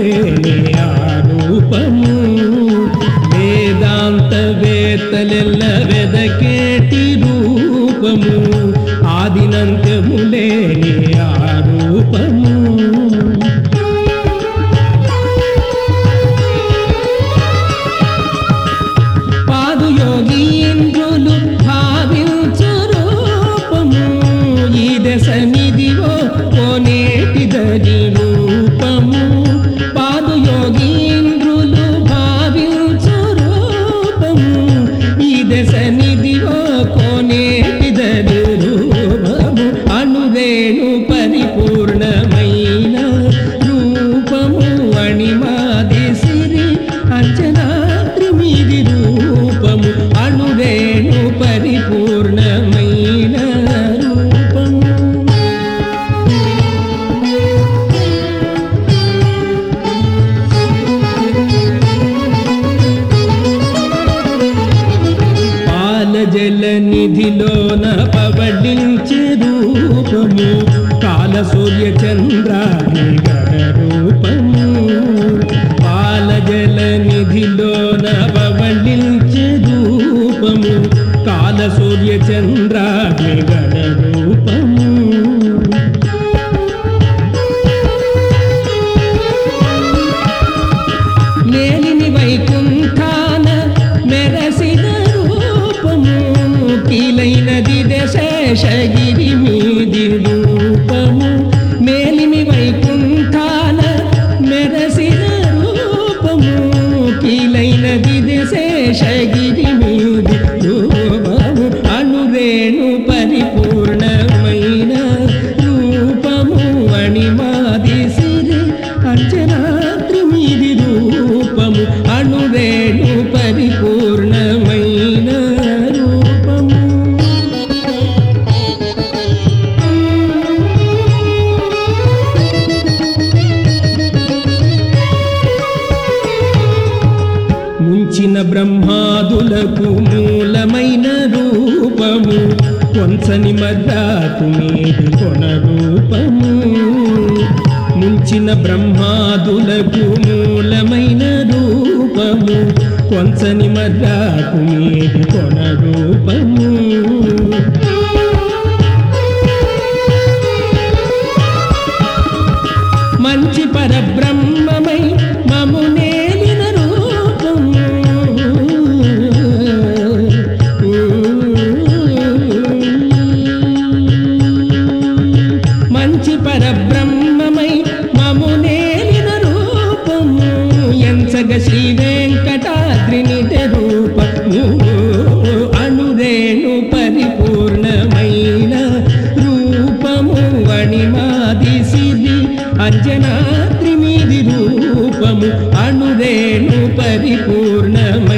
లేని ఆ రూపము వేదాంత వేత్తలెల్ల వెదకేటి రూపము ఆదినంతము లేని ఆ రూపము పాదుయోగీంద్రులు భావించు రూపము ఈ దశ నిధివో కోనేటిదరి రూపము పాదుయోగీంద్రులు భావించు రూపము ఈ దశ నిధివో కోనేటిదరి రూపము అనురేణు పరిపూర్ణమైన రూపము అణిమాది సిరి అంచనాద్రి మీది రూపము అణురేణు పరిపూర్ణమైన రూపము పాల జల నిధిలోన పవడించే రూపము కాల సూర్య చంద్రాది గణ రూపము పాల జల నిధిలోన పవడించే రూపము కాల సూర్య చంద్రాది గణ రూపము మేలిని వైకుంఠాన మెరసిన రూపము కీలైనది దశేషగిరి మీది రూపము మేలిని వైకుంఠాన మెరసిన రూపము కీలైనది దశేషగిరి మీది రూపము అనురేణు పరిపూర్ణమైన రూపము అణిమాది సిరి అంచనాద్రి మీది రూపము అణురేణు పరిపూర్ణమైన రూపము ముంచిన బ్రహ్మాదులకు మూలమైన రూపము కొంచని మద్రాకు మీది కొన రూపము ముంచిన బ్రహ్మాదులకు మూలమైన రూపము కొంచని మద్రాకు మీది కొన రూపము మంచి పరబ్రహ్మమై మము నేలిన రూపము మంచి పరబ్రహ్మమై మము నేలిన రూపము ఎంచగ శ్రీ వెంకటాద్రినిద రూపము అణురేణు పరిపూర్ణమైన రూపము అణిమాది సిరి అంజనాద్రి మీది రూపము అణురేణు పరిపూర్ణమైన